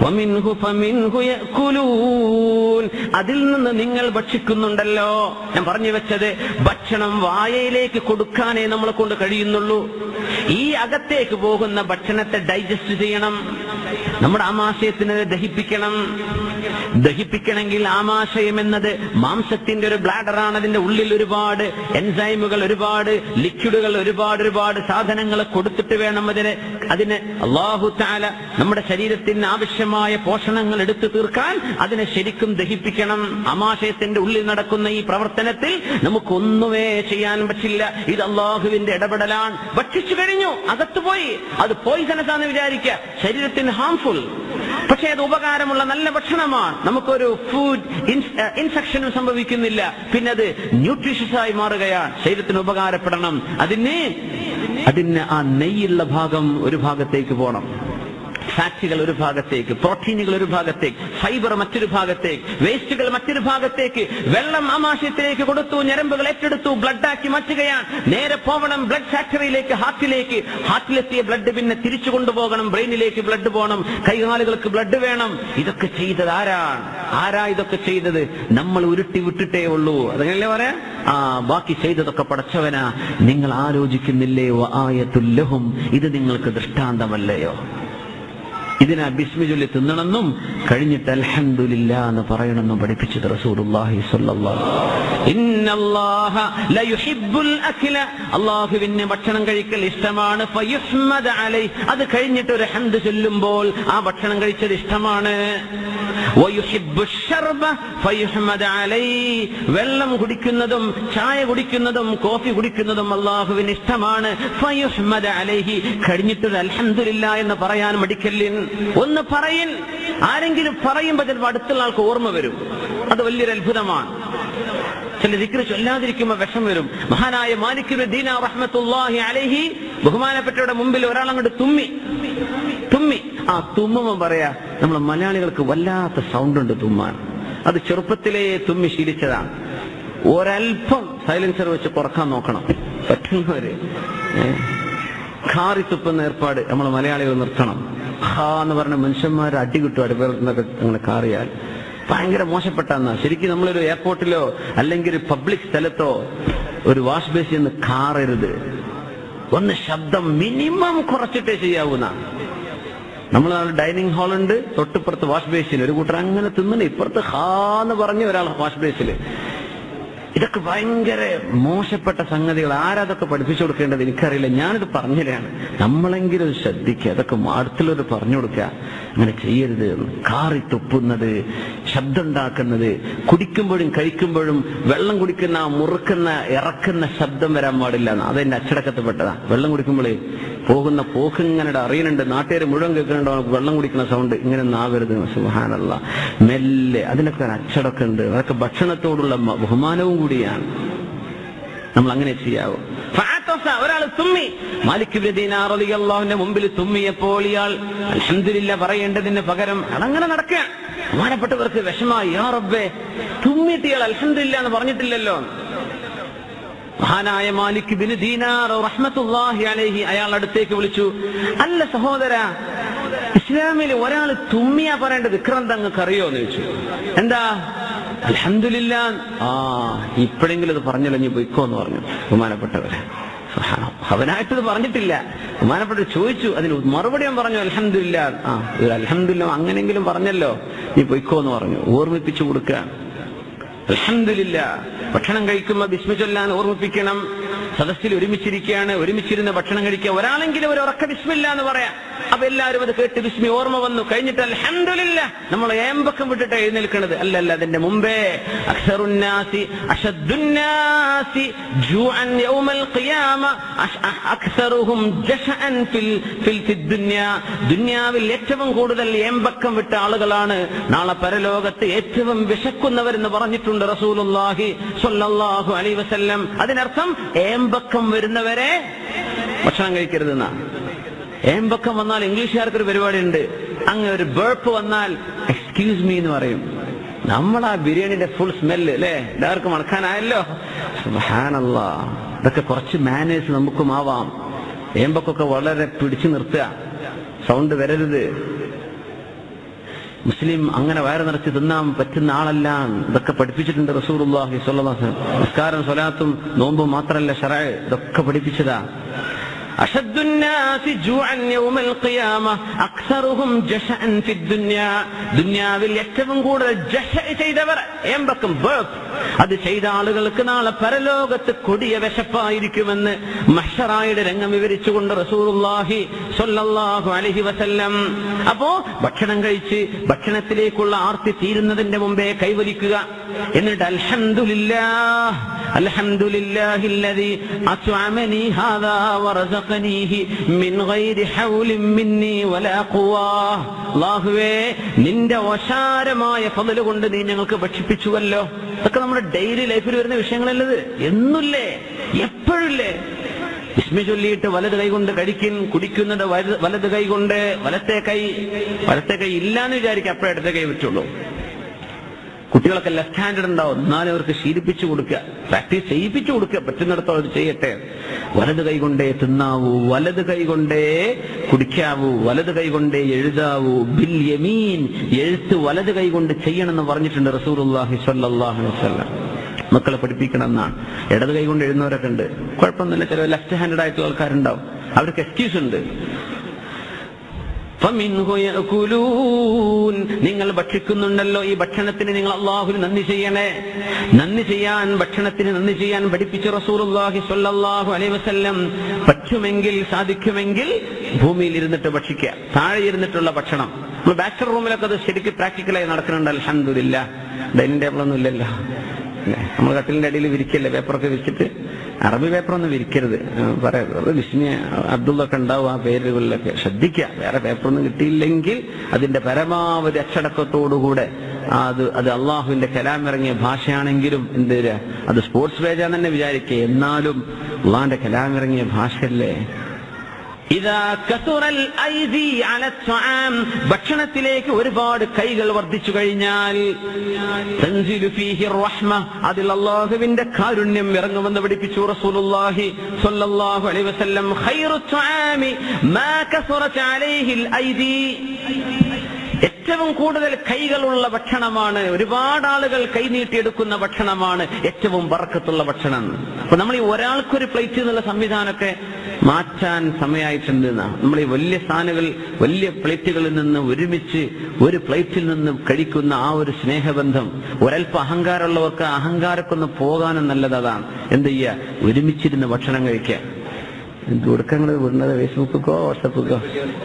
ومنه فمنه يأكلون അതിൽ നിന്ന് നിങ്ങൾ ഭക്ഷിക്കുന്നുണ്ടല്ലോ ഞാൻ പറഞ്ഞു വെച്ചത് ഭക്ഷണം വായയിലേക്ക് കൊടുക്കാനേ നമ്മളെ കൊണ്ട് കഴിയുന്നുള്ളൂ ഈ അകത്തേക്ക് പോകുന്ന ഭക്ഷണത്തെ ഡൈജസ്റ്റ് ചെയ്യണം നമ്മുടെ ആമാശയത്തിന് ദഹിപ്പിക്കണം ദഹിപ്പിക്കണമെങ്കിൽ ആമാശയം എന്നത് മാംസത്തിന്റെ ഒരു ബ്ലാഡറാണ് അതിന്റെ ഉള്ളിൽ ഒരുപാട് എൻസൈമുകൾ ഒരുപാട് ലിക്വിഡുകൾ ഒരുപാട് ഒരുപാട് സാധനങ്ങൾ കൊടുത്തിട്ട് വേണം അതിന് അതിന് അള്ളാഹു താല നമ്മുടെ ശരീരത്തിന് ആവശ്യമായ പോഷണങ്ങൾ എടുത്തു തീർക്കാൻ അതിനെ ശരിക്കും ദഹിപ്പിക്കണം ആമാശയത്തിന്റെ ഉള്ളിൽ നടക്കുന്ന ഈ പ്രവർത്തനത്തിൽ നമുക്കൊന്നുമേ ചെയ്യാൻ പറ്റില്ല ഇത് അള്ളാഹുവിന്റെ ഇടപെടലാണ് ഭക്ഷിച്ചു കഴിഞ്ഞു അകത്ത് പോയി അത് പോയിസണസ് ആണെന്ന് വിചാരിക്കുക ശരീരത്തിന് ഹാംഫുൾ പക്ഷേ അത് ഉപകാരമുള്ള നല്ല ഭക്ഷണമാണ് നമുക്കൊരു ഫുഡ് ഇൻഫെക്ഷനും സംഭവിക്കുന്നില്ല പിന്നെ അത് ന്യൂട്രീഷ്യസ് ആയി മാറുകയാണ് ശരീരത്തിന് ഉപകാരപ്പെടണം അതിന് അതിന് ആ നെയ്യുള്ള ഭാഗം ഒരു ഭാഗത്തേക്ക് പോകണം ഫാറ്റുകൾ ഒരു ഭാഗത്തേക്ക് പ്രോട്ടീനുകൾ ഒരു ഭാഗത്തേക്ക് ഫൈബർ മറ്റൊരു ഭാഗത്തേക്ക് വേസ്റ്റുകൾ മറ്റൊരു ഭാഗത്തേക്ക് വെള്ളം ആമാശയത്തിലേക്ക് കൊടുത്തു ഞരമ്പുകൾ ഏറ്റെടുത്തു ബ്ലഡാക്കി മാറ്റുകയാണ് നേരെ പോകണം ബ്ലഡ് ഫാക്ടറിയിലേക്ക് ഹാർട്ടിലേക്ക് ഹാർട്ടിലെത്തിയ ബ്ലഡ് പിന്നെ തിരിച്ചു കൊണ്ടുപോകണം ബ്രെയിനിലേക്ക് ബ്ലഡ് പോകണം കൈകാലുകൾക്ക് ബ്ലഡ് വേണം ഇതൊക്കെ ചെയ്തത് ആരാണ് ആരാ ഇതൊക്കെ ചെയ്തത് നമ്മൾ ഉരുട്ടി വിട്ടിട്ടേ ഉള്ളൂ അതല്ലേ പറയാ ആ ബാക്കി ചെയ്തതൊക്കെ പടച്ചവനാ നിങ്ങൾ ആലോചിക്കുന്നില്ലേ ആയത്തുല്ലഹും ഇത് നിങ്ങൾക്ക് ദൃഷ്ടാന്തമല്ലയോ ഇതിനാ ബിസ്മി ചൊല്ലി തിന്നണമെന്നും കഴിഞ്ഞിട്ട് അൽഹംദുലില്ല എന്ന് പറയണമെന്നും പഠിപ്പിച്ചത് റസൂലുള്ളാഹി സ്വല്ലല്ലാഹു ഇന്നല്ലാഹ ലയുഹിബ്ബുൽ അഖില അല്ലാഹുവിന് ഭക്ഷണം കഴിക്കൽ ഇഷ്ടമാണ് ഫയുഹ്മദ അലൈ അത് കഴിഞ്ഞിട്ട് ഒരു ഹംദ് ചൊല്ലുമ്പോൾ ആ ഭക്ഷണം കഴിച്ചത് ഇഷ്ടമാണ് വയുഹിബ്ബു ശർബ ഫയുഹ്മദ അലൈ വെള്ളം കുടിക്കുന്നതും ചായ കുടിക്കുന്നതും കോഫി കുടിക്കുന്നതും അള്ളാഹുവിന് ഇഷ്ടമാണ് ഫയുഹ്മദ അലൈഹി കഴിഞ്ഞിട്ടൊരു അൽഹംദുലില്ല എന്ന് പറയാൻ മടിക്കല്ലിൻ ഒന്ന് പറയിൻ ആരെങ്കിലും പറയുമ്പോൾ ചിലപ്പോൾ അടുത്തുള്ള ആൾക്ക് ഓർമ്മ വരും അത് വലിയൊരു അത്ഭുതമാണ് ചില ദിക്ര ചൊല്ലാതിരിക്കുമ്പോൾ വിഷം വരും മഹാനായ മാലിക് ദീന റഹ്മത്തുല്ലാഹി അലൈഹി ബഹുമാനപ്പെട്ടവരുടെ മുമ്പിൽ ഒരാൾ അങ്ങോട്ട് തുമ്മി തുമ്മി ആ തുമ്മുമ്പോ പറയാ നമ്മൾ മലയാളികൾക്ക് വല്ലാത്ത സൗണ്ട് ഉണ്ട് തുമ്മാൻ അത് ചെറുപ്പത്തിലേ തുമ്മി ശീലിച്ചതാണ് ഒരൽപ്പം സൈലൻസർ വെച്ച് കുറക്കാൻ നോക്കണം പറ്റുന്നവര് ഏ? ഖാറി തുപ്പുന്ന ഏർപ്പാട് നമ്മൾ മലയാളികൾ നിർത്തണം ഹാ എന്ന് പറഞ്ഞ മനുഷ്യന്മാർ അടി കിട്ടും അടുപ്പേർന്നൊക്കെ അങ്ങനെ കാറിയാൽ ഭയങ്കര മോശപ്പെട്ടാന്നാ ശരിക്കും നമ്മളൊരു എയർപോർട്ടിലോ അല്ലെങ്കിൽ ഒരു പബ്ലിക് സ്ഥലത്തോ ഒരു വാഷ് ബേസിൽ നിന്ന് കാറരുത് ഒന്ന് ശബ്ദം മിനിമം കുറച്ചിട്ടേ ചെയ്യാവൂന്ന നമ്മൾ ഡൈനിങ് ഹാൾ ഉണ്ട് തൊട്ടിപ്പുറത്ത് വാഷ് ബേസിൽ ഒരു കൂട്ടർ അങ്ങനെ തിന്നണ ഇപ്പുറത്ത് ഹാന്ന് പറഞ്ഞ ഒരാൾ വാഷ് ബേസിൽ ഇതൊക്കെ ഭയങ്കര മോശപ്പെട്ട സംഗതികൾ ആരാതൊക്കെ പഠിപ്പിച്ചു കൊടുക്കേണ്ടത് എനിക്കറിയില്ല ഞാനിത് പറഞ്ഞുതരാണ് നമ്മളെങ്കിലും ഇത് ശ്രദ്ധിക്കുക അതൊക്കെ അടുത്തുള്ളവർ പറഞ്ഞു കൊടുക്കുക അങ്ങനെ ചെയ്യരുത് എന്ന്. കാറി തുപ്പുന്നത് ശബ്ദമുണ്ടാക്കുന്നത് കുടിക്കുമ്പോഴും കഴിക്കുമ്പോഴും വെള്ളം കുടിക്കുന്ന ആ മുറുക്കുന്ന ഇറക്കുന്ന ശബ്ദം വരാൻ പാടില്ല എന്ന്. അതെന്റെ അച്ചടക്കത്തിൽ പെട്ടതാ വെള്ളം കുടിക്കുമ്പോഴേ പോകുന്ന പോക്ക് ഇങ്ങനെ അറിയുന്നുണ്ട് നാട്ടുകാർ മുഴുവൻ കേൾക്കുന്നുണ്ടോ നമുക്ക് വെള്ളം കുടിക്കുന്ന സൗണ്ട് ഇങ്ങനെ നാവരുത് സുഹാനല്ല മെല്ലെ അതിനൊക്കെ ഒരു അച്ചടക്കം ഉണ്ട് അതൊക്കെ ഭക്ഷണത്തോടുള്ള മ- ബഹുമാനവും കൂടിയാണ് നമ്മൾ അങ്ങനെ ചെയ്യാവൂ ഫാത്തോസ, ഒരാൾ തുമ്മി മാലിക് അള്ളാഹുവിന്റെ മുമ്പിൽ തുമ്മിയപ്പോൾ ഇയാൾ അൽഹംദുലില്ല പറയേണ്ടതിന് പകരം അതങ്ങനെ നടക്കുക ബഹുമാനപ്പെട്ടവർക്ക് വിഷമായി യാ റബ്ബേ തുമ്മിയിട്ട് ഇയാൾ അൽഹംദുലില്ല എന്ന് പറഞ്ഞിട്ടില്ലല്ലോ മഹാനായ മാലിക് ബിൻ ദീനാർ റഹ്മത്തുള്ളാഹി അലൈഹി അയാൾ അടുത്തേക്ക് വിളിച്ചു അല്ല സഹോദര ഇസ്ലാമിൽ ഒരാൾ തുമ്മിയാ പറയേണ്ടത് വിക്രം തങ്ങൾക്ക് അറിയോ എന്ന് ചോദിച്ചു എന്താ അൽഹംദുലില്ല ആ ഇപ്പോഴെങ്കിലും ഇത് പറഞ്ഞല്ലോ നീ പൊയ്ക്കോ എന്ന് പറഞ്ഞു ബഹുമാനപ്പെട്ടവരെ സുബ്ഹാന. അവനായിട്ടത് പറഞ്ഞിട്ടില്ല ബഹുമാനപ്പെട്ടവർ ചോദിച്ചു അതിന് മറുപടി ഞാൻ പറഞ്ഞു അൽഹംദുലില്ല ആ ഒരു അൽഹംദുലില്ല അങ്ങനെങ്കിലും പറഞ്ഞല്ലോ നീ പൊയ്ക്കോ എന്ന് പറഞ്ഞു ഓർമ്മിപ്പിച്ചു കൊടുക്കുക അൽഹംദുലില്ല ഭക്ഷണം കഴിക്കുമ്പോൾ ബിസ്മി ചൊല്ലാൻ ഓർമ്മിപ്പിക്കണം സദസ്സിൽ ഒരുമിച്ചിരിക്കുകയാണ് ഒരുമിച്ചിരുന്ന് ഭക്ഷണം കഴിക്കുക ഒരാളെങ്കിലും ഒരു ഉറക്ക ബിസ്മില്ല എന്ന് പറയാം അപ്പൊ എല്ലാവരും അത് കേട്ട് ബിസ്മി ഓർമ്മ വന്നു കഴിഞ്ഞിട്ട് അൽഹംദുലില്ല നമ്മൾ ഏമ്പക്കം വിട്ടിട്ട് എഴുന്നേൽക്കണത് അല്ലല്ല അതിന്റെ മുമ്പേ അക്സറുന്നാസി അഷദ്ദുന്നാസി ജൂഅൻ യൗമൽ ഖിയാമ അഷ്- അഹ് അക്സറുഹും ജശഅൻ ഫിൽ ഫിൽ ഫിദ് ദുനിയ ദുനിയാവിൽ ഏറ്റവും കൂടുതൽ ഏമ്പക്കം വിട്ട ആളുകളാണ് നാളെ പരലോകത്ത് ഏറ്റവും വിശക്കുന്നവരെന്ന് പറഞ്ഞിട്ടുണ്ട് റസൂലുള്ളാഹി സ്വല്ലല്ലാഹു അലൈഹി വസല്ലം അതിനർത്ഥം ഏമ്പക്കം വരുന്നവരെ ഭക്ഷണം കഴിക്കരുതെന്നാണ് ഏമ്പക്കം വന്നാൽ ഇംഗ്ലീഷുകാർക്കൊരു പരിപാടിയുണ്ട് അങ്ങ് ഒരു ബേർപ്പ് വന്നാൽ എക്സ്ക്യൂസ് മീ എന്ന് പറയും നമ്മൾ ആ ബിരിയാണിന്റെ ഫുൾ സ്മെല്ല് അല്ലേ എല്ലാവർക്കും മണക്കാനായല്ലോ സുബ്ഹാനല്ലാ ഇതൊക്കെ കുറച്ച് മാനേഴ്സ് നമുക്കും ആവാം ഏമ്പക്കൊക്കെ വളരെ പിടിച്ചു നിർത്തുക സൗണ്ട് വരരുത് മുസ്ലിം അങ്ങനെ വയറ് നിറച്ച് തിന്നാൻ പറ്റുന്ന ആളല്ല ഇതൊക്കെ പഠിപ്പിച്ചിട്ടുണ്ട് റസൂറുല്ലാഹി സ്വല്ലല്ലാഹു നിസ്കാരം സ്വലാത്തും നോമ്പും മാത്രമല്ല ഷറ ഇതൊക്കെ പഠിപ്പിച്ചതാ أشد الناس جوعا يوم القيامة أكثرهم جشعا في الدنيا ദുന്യാവിൽ ഏറ്റവും കൂടുതൽ ജഷ ചെയ്തവർ ഏമ്പക്കം ബേക്ക് അത് ചെയ്ത ആളുകൾക്ക് നാളെ പരലോകത്ത് കൊടിയ വിശപ്പായിരിക്കുമെന്ന് മഷറായുടെ രംഗം വിവരിച്ചുകൊണ്ട് റസൂറുല്ലാഹി സ്വല്ലല്ലാഹു അലൈഹി വസല്ലം അപ്പോ ഭക്ഷണം കഴിച്ച് ഭക്ഷണത്തിലേക്കുള്ള ആർത്തി തീരുന്നതിന്റെ മുമ്പേ കൈവലിക്കുക എന്നിട്ട് അൽഹംദുലില്ലാഹ് അൽഹംദുലില്ലാഹി الذي أطعمني هذا ورزقنيه من غير حول مني ولا قوة അള്ളാഹുവേ നിന്റെ വശാരമായ ഫضല് കൊണ്ട് നീ ഞങ്ങൾക്ക് ഭക്ഷിപ്പിച്ചുവല്ലോ ഇതൊക്കെ നമ്മുടെ ഡെയിലി ലൈഫിൽ വരുന്ന വിഷയങ്ങളല്ലത് എന്നുല്ലേ എപ്പോഴില്ലേ വിസ്മി ചൊല്ലിയിട്ട് വലത് കൈ കൊണ്ട് കഴിക്കും കുടിക്കുന്നത് വലത് വലത് കൈ കൊണ്ട് വലത്തെ കൈ വലത്തെ കൈ ഇല്ലാന്ന് വിചാരിക്കും അപ്പോഴേ ഇടത്തെ കൈ പറ്റുള്ളൂ കുട്ടികളൊക്കെ ലെഫ്റ്റ് ഹാൻഡഡ് ഉണ്ടാവും എന്നാലും അവർക്ക് ശീലിപ്പിച്ചു കൊടുക്കുക പ്രാക്ടീസ് ചെയ്യിപ്പിച്ചു കൊടുക്കുക പറ്റുന്നിടത്തോളം അത് ചെയ്യട്ടെ വലത് കൈ കൊണ്ടേ തിന്നാവൂ വലത് കൈ കൊണ്ടേ കുടിക്കാവൂ വലത് കൈ കൊണ്ടേ എഴുതാവൂ ബിൽ യമീൻ എഴുത്ത് വലത് കൈ കൊണ്ട് ചെയ്യണമെന്ന് പറഞ്ഞിട്ടുണ്ട് റസൂലുള്ളാഹി സ്വല്ലല്ലാഹു അലൈഹി വസല്ലം മക്കളെ പഠിപ്പിക്കണം എന്നാണ് ഇടത് കൈ കൊണ്ട് എഴുതുന്നവരൊക്കെ ഉണ്ട് കുഴപ്പമൊന്നുമില്ല ചില ലെഫ്റ്റ് ഹാൻഡഡ് ആയിട്ടുള്ള ആൾക്കാരുണ്ടാവും അവർക്ക് എക്സ്ക്യൂസ് ഉണ്ട് ഫമിൻഹു യഅകുലൂൻ. നിങ്ങൾ ഭക്ഷിക്കുന്നുണ്ടല്ലോ ഈ ഭക്ഷണത്തിന് നിങ്ങൾ അള്ളാഹുവിന് നന്ദി ചെയ്യണേ നന്ദി ചെയ്യാൻ ഭക്ഷണത്തിന് നന്ദി ചെയ്യാൻ പഠിപ്പിച്ച റസൂലുള്ളാഹി സ്വല്ലല്ലാഹു അലൈഹി വസല്ലം പറ്റുമെങ്കിൽ സാധിക്കുമെങ്കിൽ ഭൂമിയിൽ ഇരുന്നിട്ട് ഭക്ഷിക്കുക താഴെ ഇരുന്നിട്ടുള്ള ഭക്ഷണം നമ്മൾ ബാച്ചർ റൂമിലൊക്കെ അത് ശരിക്കും പ്രാക്ടിക്കലായി നടക്കുന്നുണ്ട് അൽഹംദുലില്ല ഡൈനിങ് ടേബിളൊന്നും ഇല്ലല്ലോ നമ്മൾ കട്ടിലിന്റെ അടിയിൽ വിരിക്കല്ലേ പേപ്പറൊക്കെ വിരിച്ചിട്ട് അറബി പേപ്പറൊന്നും വിരിക്കരുത് പറയാം വിസ്മയ അബ്ദുള്ളൊക്കെ ഉണ്ടാവും ആ പേരുകളിലൊക്കെ ശ്രദ്ധിക്കുക വേറെ പേപ്പറൊന്നും കിട്ടിയില്ലെങ്കിൽ അതിന്റെ പരമാവധി അച്ചടക്കത്തോടുകൂടെ ആ അത് അത് അള്ളാഹുവിന്റെ കലാം ഇറങ്ങിയ ഭാഷയാണെങ്കിലും എന്ത് ചെയ്യാ, അത് സ്പോർട്സ് പേജാന്ന് തന്നെ വിചാരിക്കുക എന്നാലും അള്ളാഹിന്റെ കലാം ഇറങ്ങിയ ഭാഷയല്ലേ ഇതാ കസുറൽ ഐദി അല ത്വആം. ഭക്ഷണത്തിലേക്ക് ഒരുപാട് കൈകൾ വർദ്ധിച്ചു കഴിഞ്ഞാൽ തൻസിലു ഫീഹി റഹ്മ. അതിൽ അള്ളാഹുവിന്റെ കാരുണ്യം ഇറങ്ങുമെന്ന് പഠിപ്പിച്ചു റസൂലുള്ളാഹി സ്വല്ലല്ലാഹു അലൈഹി വസല്ലം ഖൈറു ത്വആമി മാ കസുറത് അലൈഹിൽ ഐദി ഏറ്റവും കൂടുതൽ കൈകളുള്ള ഭക്ഷണമാണ് ഒരുപാട് ആളുകൾ കൈനീട്ടിയെടുക്കുന്ന ഭക്ഷണമാണ് ഏറ്റവും ബറക്കത്തുള്ള ഭക്ഷണം അപ്പൊ നമ്മൾ ഈ ഒരാൾക്കൊരു പ്ലേറ്റ് എന്നുള്ള സംവിധാനമൊക്കെ മാറ്റാൻ സമയമായിട്ടുണ്ട് എന്നാണ് നമ്മൾ ഈ വലിയ സ്ഥാനുകൾ വലിയ പ്ലേറ്റുകളിൽ നിന്ന് ഒരുമിച്ച് ഒരു പ്ലേറ്റിൽ നിന്ന് കഴിക്കുന്ന ആ ഒരു സ്നേഹബന്ധം ഒരൽപ്പം അഹങ്കാരമുള്ളവർക്ക് ആ അഹങ്കാരക്കൊന്ന് പോകാനും നല്ലത് അതാണ് എന്ത് ചെയ്യുക ഒരുമിച്ചിരുന്ന് ഭക്ഷണം കഴിക്കുക എന്ത് കൊടുക്കങ്ങൾ വിടുന്നത് ഫേസ്ബുക്കോ വാട്സപ്പുക്കോ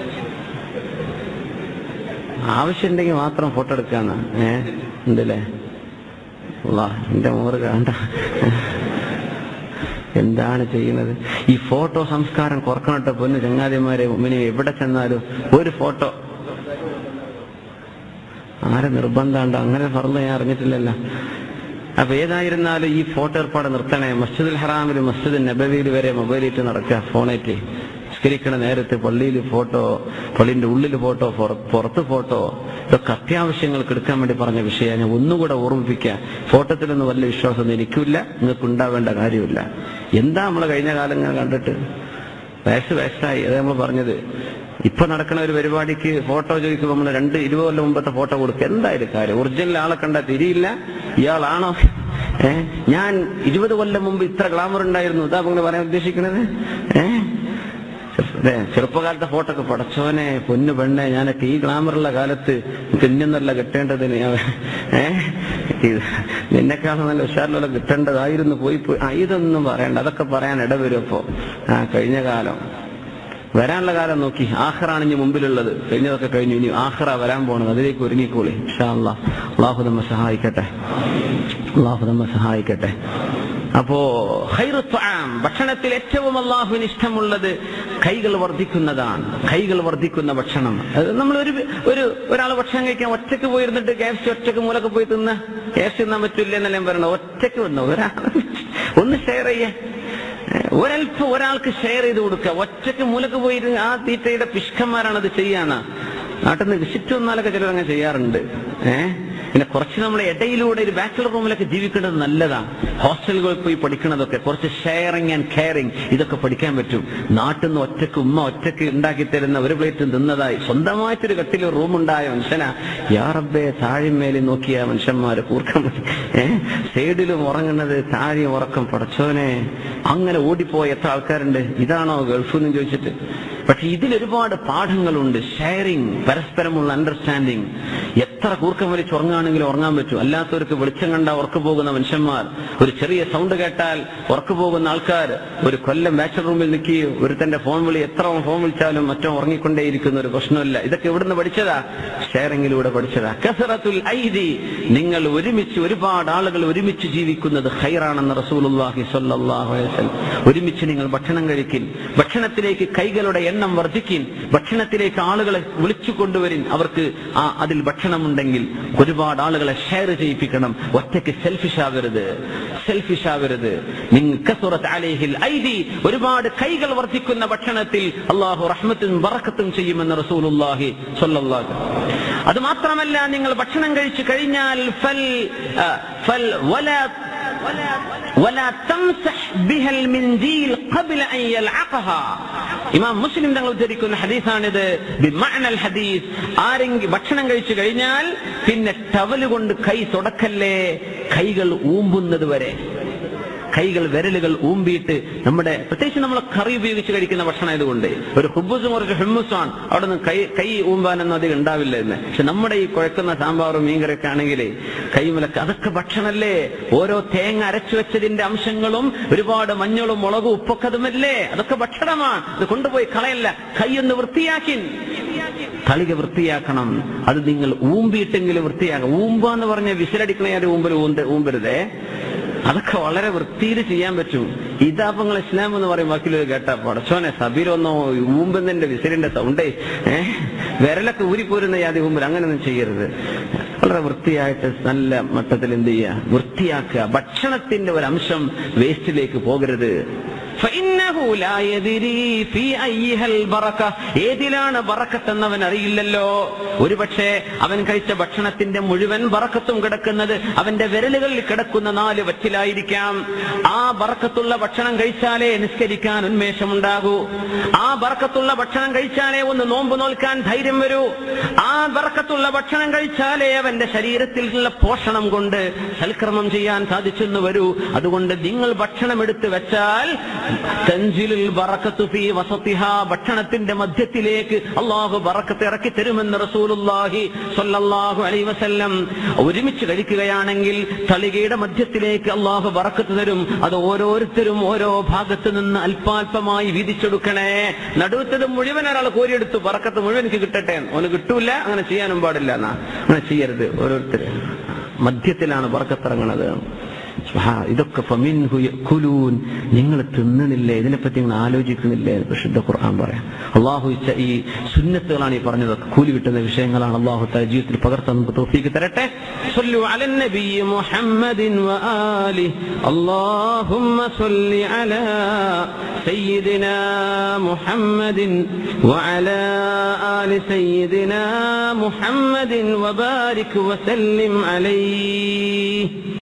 ആവശ്യമുണ്ടെങ്കിൽ മാത്രം ഫോട്ടോ എടുക്കാന്ന് ഏ ഉണ്ടല്ലേ അള്ളാ എന്റെ മോറ് കാണണ്ട എന്താണ് ചെയ്യുന്നത് ഈ ഫോട്ടോ സംസ്കാരം കുറക്കണട്ടെ പൊന്നു ചങ്ങാതിമാരെ മുമ്പിന് എവിടെ ചെന്നാലും ഒരു ഫോട്ടോ ആരെ നിർബന്ധമുണ്ടോ അങ്ങനെ പറഞ്ഞ് ഞാൻ അറിഞ്ഞിട്ടില്ലല്ലോ അപ്പൊ ഏതായിരുന്നാലും ഈ ഫോട്ടോ ഏർപ്പാട് നിർത്തണേ മസ്ജിദുൽ ഹറാമിൽ മസ്ജിദ് നബവിയിൽ വരെ മൊബൈലിട്ട് നടക്കുക ഫോണേറ്റ് നിസ്കരിക്കണ നേരത്ത് പള്ളിയിൽ ഫോട്ടോ പള്ളിന്റെ ഉള്ളിൽ ഫോട്ടോ പുറ- പുറത്ത് ഫോട്ടോ ഇതൊക്കെ അത്യാവശ്യങ്ങൾക്ക് എടുക്കാൻ വേണ്ടി പറഞ്ഞ വിഷയം ഞാൻ ഒന്നുകൂടെ ഓർമ്മിപ്പിക്കുക ഫോട്ടോത്തിലൊന്നും വലിയ വിശ്വാസമൊന്നും എനിക്കില്ല നിങ്ങൾക്ക് ഉണ്ടാവേണ്ട കാര്യമില്ല എന്താ നമ്മൾ കഴിഞ്ഞ കാലങ്ങൾ കണ്ടിട്ട് വയസ്സ് വയസ്സായി അത് നമ്മൾ പറഞ്ഞത് ഇപ്പൊ നടക്കുന്ന ഒരു പരിപാടിക്ക് ഫോട്ടോ ചോദിക്കുമ്പോൾ നമ്മൾ രണ്ട് ഇരുപത് കൊല്ലം മുമ്പത്തെ ഫോട്ടോ കൊടുക്കുക എന്തായാലും കാര്യം ഒറിജിനൽ ആളെ കണ്ടാൽ തിരിയില്ല ഇയാളാണോ ഏ ഞാൻ ഇരുപത് കൊല്ലം മുമ്പ് ഇത്ര ഗ്ലാമർ ഉണ്ടായിരുന്നു ഇതാ നിങ്ങൾ പറയാൻ ഉദ്ദേശിക്കുന്നത് ഏ അതെ ചെറുപ്പകാലത്തെ ഫോട്ടോ ഒക്കെ പടച്ചോനെ പൊന്നു പെണ്ണെ ഞാനൊക്കെ ഈ ഗ്ലാമറുള്ള കാലത്ത് എനിക്ക് ഇന്നൊന്നല്ല കിട്ടേണ്ടതിന് ഞാൻ- ഏ ഇത് നിന്നെക്കാളും നല്ല ഉഷാറിലുള്ള കിട്ടേണ്ടതായിരുന്നു പോയി പോയി ആ ഇതൊന്നും പറയണ്ട അതൊക്കെ പറയാൻ ഇടവരും അപ്പോ ആ കഴിഞ്ഞ കാലം വരാനുള്ള കാലം നോക്കി ആഹ്റാണ് ഇനി മുമ്പിലുള്ളത് കഴിഞ്ഞതൊക്കെ കഴിഞ്ഞു ഇനി ആഹ്റ വരാൻ പോണത് അതിലേക്ക് ഒരുങ്ങിക്കോളി ഇൻഷാ അല്ലാ അള്ളാഹു നമ്മെ സഹായിക്കട്ടെ അള്ളാഹു നമ്മെ സഹായിക്കട്ടെ അപ്പോ ഖൈറു ത്വആം, ഭക്ഷണത്തിൽ ഏറ്റവും അള്ളാഹുവിന് ഇഷ്ടമുള്ളത് കൈകൾ വർദ്ധിക്കുന്നതാണ് കൈകൾ വർദ്ധിക്കുന്ന ഭക്ഷണം അത് നമ്മൾ ഒരു ഒരു ഒരാൾ ഭക്ഷണം കഴിക്കാൻ ഒറ്റക്ക് പോയിരുന്നിട്ട് ഗ്യാസ് ഒറ്റക്ക് മൂലൊക്കെ പോയി തിന്ന ഗ്യാസ് തിന്നാൻ പറ്റില്ല എന്നല്ല ഞാൻ പറയണത് ഒറ്റക്ക് വന്നു ഒരാൾ ഒന്ന് ഷെയർ ചെയ്യേ ഒരൽപ്പം ഒരാൾക്ക് ഷെയർ ചെയ്ത് കൊടുക്കുക ഒറ്റക്ക് മൂലക്ക് പോയിരുന്ന് ആ തീറ്റയുടെ പിഷ്കന്മാരാണ് അത് ചെയ്യാന്ന് നാട്ടിൽ നിന്ന് വിസിറ്റ് വന്നാലൊക്കെ ചിലർ അങ്ങനെ ചെയ്യാറുണ്ട് ഏ പിന്നെ കുറച്ച് നമ്മൾ ഇടയിലൂടെ ഒരു ബാച്ചുലർ റൂമിലൊക്കെ ജീവിക്കേണ്ടത് നല്ലതാണ് ഹോസ്റ്റലുകളിൽ പോയി പഠിക്കണതൊക്കെ കുറച്ച് ഷെയറിങ് ആൻഡ് കെയറിങ് ഇതൊക്കെ പഠിക്കാൻ പറ്റും നാട്ടിൽ നിന്ന് ഒറ്റക്ക് ഉമ്മ ഒറ്റക്ക് ഉണ്ടാക്കി തരുന്ന ഒരു പ്ലേറ്റ് തിന്നതായി സ്വന്തമായിട്ടൊരു കട്ടിൽ റൂം ഉണ്ടായ മനുഷ്യനാ യാറബ്ബെ താഴിമേലി നോക്കിയ മനുഷ്യന്മാര് കൂർക്കം ഏഹ് സൈഡിലും ഉറങ്ങുന്നത് താഴെ ഉറക്കം പടച്ചോനെ അങ്ങനെ ഓടിപ്പോയ എത്ര ആൾക്കാരുണ്ട് ഇതാണോ ഗൾഫ് എന്ന് ചോദിച്ചിട്ട് പക്ഷെ ഇതിൽ ഒരുപാട് പാഠങ്ങളുണ്ട് ഷെയറിങ് പരസ്പരമുള്ള അണ്ടർസ്റ്റാൻഡിങ് എത്ര കൂർക്കം വലിച്ച് ഉറങ്ങാണെങ്കിലും ഉറങ്ങാൻ പറ്റും അല്ലാത്തവർക്ക് വെളിച്ചം കണ്ട ഉറക്കു പോകുന്ന മനുഷ്യന്മാർ ഒരു ചെറിയ സൗണ്ട് കേട്ടാൽ ഉറക്കു പോകുന്ന ആൾക്കാർ ഒരു കൊല്ലം ബാച്ചർ റൂമിൽ നിൽക്കുകയോ ഒരുത്തന്റെ ഫോൺ വിളി എത്ര ഫോൺ വിളിച്ചാലും മറ്റോ ഉറങ്ങിക്കൊണ്ടേയിരിക്കുന്ന ഒരു പ്രശ്നമില്ല ഇതൊക്കെ എവിടുന്ന് പഠിച്ചതാ ഷെയറിങ്ങിലൂടെ പഠിച്ചതാ കസറത്തുൽ ഐദി നിങ്ങൾ ഒരുമിച്ച് ഒരുപാട് ആളുകൾ ഒരുമിച്ച് ജീവിക്കുന്നത് ഹൈറാണെന്ന് റസൂലുള്ളാഹി സ്വല്ലല്ലാഹു അലൈഹി വസല്ലം ഒരുമിച്ച് നിങ്ങൾ ഭക്ഷണം കഴിക്കിൻ ഭക്ഷണത്തിലേക്ക് കൈകളുടെ എണ്ണം വർദ്ധിക്കിൻ ഭക്ഷണത്തിലേക്ക് ആളുകളെ വിളിച്ചു കൊണ്ടുവരിൻ അവർക്ക് ആ അതിൽ ഭക്ഷണമുണ്ടെങ്കിൽ ഒരുപാട് ആളുകളെ ഷെയർ ചെയ്യിപ്പിക്കണം ഒറ്റയ്ക്ക് സെൽഫിഷ് ആവരുത് സെൽഫിഷ് ആവരുത് നിങ്ങൾക്ക് അലൈഹിൽ ഐദി ഒരുപാട് കൈകൾ വർദ്ധിക്കുന്ന ഭക്ഷണത്തിൽ അള്ളാഹു റഹ്മത്തും ബറക്കത്തും ചെയ്യുമെന്ന് റസൂലുള്ളാഹി സ്വല്ലല്ലാഹു അത് മാത്രമല്ല നിങ്ങൾ ഭക്ഷണം കഴിച്ചു കഴിഞ്ഞാൽ ഫൽ ആ, ഫൽ വല ولا تمسح بها المنديل قبل أن يلعقها ഇമാം മുസ്ലിം തങ്ങൾ ഉദ്ധരിക്കുന്ന ഹദീസാണിത് ബിമഅനൽ ഹദീസ് ആരെങ്കിലും ഭക്ഷണം കഴിച്ചു കഴിഞ്ഞാൽ പിന്നെ ടവല് കൊണ്ട് കൈ തുടക്കല്ലേ കൈകൾ ഊമ്പുന്നത് വരെ കൈകൾ വിരലുകൾ ഊമ്പിയിട്ട് നമ്മുടെ പ്രത്യേകിച്ച് നമ്മൾ കറി ഉപയോഗിച്ച് കഴിക്കുന്ന ഭക്ഷണം ആയതുകൊണ്ട് ഒരു ഹുബുസും ഒരു ഹെമ്മുസാണ് അവിടെ നിന്ന് കൈ കൈ ഊമ്പാനൊന്നും അധികം ഉണ്ടാവില്ല എന്ന് പക്ഷെ നമ്മുടെ ഈ കുഴക്കുന്ന സാമ്പാറും മീൻകറിയൊക്കെ ആണെങ്കിൽ കൈമലക്ക് അതൊക്കെ ഭക്ഷണമല്ലേ ഓരോ തേങ്ങ അരച്ചു വെച്ചതിന്റെ അംശങ്ങളും ഒരുപാട് മഞ്ഞളും മുളകും ഉപ്പൊക്കെ അതുമല്ലേ അതൊക്കെ ഭക്ഷണമാണ് അത് കൊണ്ടുപോയി കളയല്ല കൈ ഒന്ന് വൃത്തിയാക്കി കളിക വൃത്തിയാക്കണം അത് നിങ്ങൾ ഊമ്പിയിട്ടെങ്കിലും വൃത്തിയാക്കണം ഊമ്പ എന്ന് പറഞ്ഞ വിസിലടിക്കണ ആരും ഊമ്പൽ ഊന്ത് ഊമ്പരുതേ അതൊക്കെ വളരെ വൃത്തിയിൽ ചെയ്യാൻ പറ്റും ഇതാപ്പോ നിങ്ങൾ ഇസ്ലാം എന്ന് പറയും വാക്കിൽ കേട്ടാ പടച്ചോനെ സബീരൊന്നോ ഊമ്പുന്നതിന്റെ വിസിലിന്റെ സൗണ്ടേ ഏഹ് വിരലൊക്കെ ഊരിപ്പോരുന്ന യാതി ഊമ്പൽ അങ്ങനെയൊന്നും ചെയ്യരുത് വളരെ വൃത്തിയായിട്ട് നല്ല മട്ടത്തിൽ എന്ത് ചെയ്യുക വൃത്തിയാക്കുക ഭക്ഷണത്തിന്റെ ഒരു അംശം വേസ്റ്റിലേക്ക് പോകരുത് فإنه لا يدري في أيها البركة ഏതിലാണ് ബറക്കത്ത് എന്നവൻ അറിയില്ലല്ലോ ഒരുപക്ഷെ അവൻ കഴിച്ച ഭക്ഷണത്തിന്റെ മുഴുവൻ ബറക്കത്തും കിടക്കുന്നത് അവന്റെ വിരലുകളിൽ കിടക്കുന്ന നാല് വറ്റിലായിരിക്കാം ആ ബറക്കത്തുള്ള ഭക്ഷണം കഴിച്ചാലേ നിസ്കരിക്കാൻ ഉന്മേഷമുണ്ടാകൂ ആ ബറക്കത്തുള്ള ഭക്ഷണം കഴിച്ചാലേ ഒന്ന് നോമ്പ് നോൽക്കാൻ ധൈര്യം വരൂ ആ ബറക്കത്തുള്ള ഭക്ഷണം കഴിച്ചാലേ അവന്റെ ശരീരത്തിലുള്ള പോഷണം കൊണ്ട് സൽക്രമം ചെയ്യാൻ സാധിച്ചെന്ന് വരൂ അതുകൊണ്ട് നിങ്ങൾ ഭക്ഷണം എടുത്തു വെച്ചാൽ തൻസിലുൽ ബറക്കത്തു ഫീ വസത്തിഹ ഭക്ഷണത്തിന്റെ മധ്യത്തിലേക്ക് അള്ളാഹു ബറക്കത്ത് ഇറക്കി തരുമെന്ന് റസൂലുള്ളാഹി സ്വല്ലല്ലാഹു അലൈഹി വസല്ലം ഒരുമിച്ച് കഴിക്കുകയാണെങ്കിൽ തളികയുടെ മധ്യത്തിലേക്ക് അള്ളാഹു ബറക്കത്ത് തരും അത് ഓരോരുത്തരും ഓരോ ഭാഗത്ത് നിന്ന് അല്പാൽപമായി വീതിച്ചെടുക്കണേ നടുവത്തത് മുഴുവൻ ഒരാൾ കോരിയെടുത്തു ബറക്കത്ത് മുഴുവൻ എനിക്ക് കിട്ടട്ടെ ഓന് കിട്ടൂല അങ്ങനെ ചെയ്യാനും പാടില്ല എന്നാ അങ്ങനെ ചെയ്യരുത് ഓരോരുത്തര് മധ്യത്തിലാണ് ബറക്കത്തിറങ്ങണത് സുബ്ഹാ, ഇതൊക്കെ ഫമിൻഹു യഅ്കുലൂൻ. നിങ്ങൾ തിന്നണില്ലേ ഇതിനെപ്പറ്റി നിങ്ങൾ ആലോചിക്കുന്നില്ലേ എന്ന് വിശുദ്ധ ഖുർആൻ പറയാം അള്ളാഹു ഇച്ച ഈ സുന്നത്തുകളാണ് ഈ പറഞ്ഞത് കൂലി കിട്ടുന്ന വിഷയങ്ങളാണ് അള്ളാഹു തആല ജീവിതത്തിൽ പകർത്താൻ നമുക്ക് തൗഫീക്ക് തരട്ടെ സ്വല്ലു അലൻ നബി മുഹമ്മദിൻ വആലി اللهم صل على سيدنا محمد وعلى آل سيدنا محمد وبارك وسلم عليه